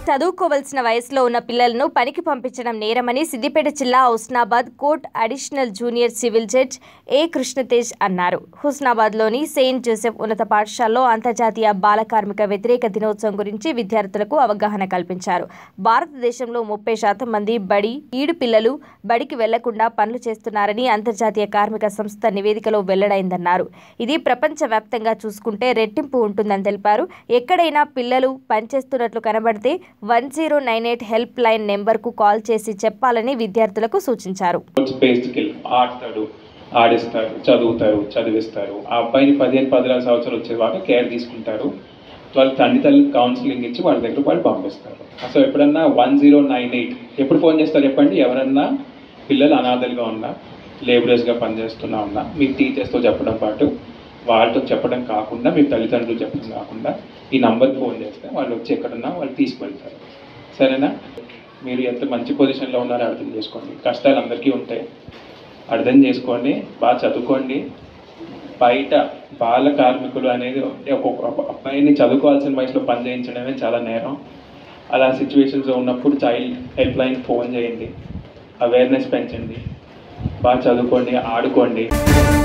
చదువుకోవలసిన వయసులో ఉన్న పిల్లలను పనికి పంపించడం నేరమని సిద్దిపేట జిల్లా Husnabad court additional junior civil judge A Krishnatej అన్నారు హుస్నాబాద్లోని సెయింట్ జోసెఫ్ ఉన్నత పాఠశాలలో అంతర్జాతీయ బాల కార్మిక వ్యతిరేక దినోత్సవం గురించి విద్యార్థులకు అవగాహన కల్పించారు భారతదేశంలో ముప్పై శాతం మంది బడి ఈడు పిల్లలు బడికి వెళ్లకుండా పనులు చేస్తున్నారని అంతర్జాతీయ కార్మిక సంస్థ నివేదికలో వెల్లడైందన్నారు ఇది ప్రపంచవ్యాప్తంగా చూసుకుంటే రెట్టింపు ఉంటుందని తెలిపారు ఎక్కడైనా పిల్లలు పనిచేస్తున్నట్లు కనబడితే one zero nine eight help line నెంబర్కు కాల్ చేసి చెప్పాలని విద్యార్థులకు సూచించారు స్పోర్ట్స్ బేస్డ్ స్కిల్ ఆడతాడు ఆడిస్తారు చదువుతారు చదివిస్తారు ఆ అబ్బాయిని పదిహేను పదిహేను సంవత్సరాలు వచ్చేవాక కేర్ తీసుకుంటారు వాళ్ళ తండ్రి తల్లి కౌన్సిలింగ్ ఇచ్చి వాళ్ళ దగ్గర వాళ్ళు పంపిస్తారు సో ఎప్పుడన్నా వన్ జీరో నైన్ ఎయిట్ ఎప్పుడు ఫోన్ చేస్తారు చెప్పండి ఎవరన్నా పిల్లలు అనాథలుగా ఉన్నా లేబరర్స్గా పనిచేస్తున్నా ఉన్నా మీ టీచర్స్తో చెప్పడం పాటు వాళ్ళతో చెప్పడం కాకుండా మీ తల్లిదండ్రులు చెప్పడం కాకుండా ఈ నంబర్కి ఫోన్ చేస్తే వాళ్ళు వచ్చి ఎక్కడున్నా వాళ్ళు తీసుకెళ్తారు సరేనా మీరు ఎంత మంచి పొజిషన్లో ఉన్నారో అర్థం చేసుకోండి కష్టాలు అందరికీ ఉంటాయి అర్థం చేసుకోండి బాగా చదువుకోండి బయట బాల కార్మికులు అనేది అంటే ఒక్కొక్క అబ్బాయిని చదువుకోవాల్సిన వయసులో పని చేయించడమే చాలా నేరం అలా సిచ్యువేషన్స్లో ఉన్నప్పుడు చైల్డ్ హెల్ప్ లైన్ ఫోన్ చేయండి అవేర్నెస్ పెంచండి బాగా చదువుకోండి ఆడుకోండి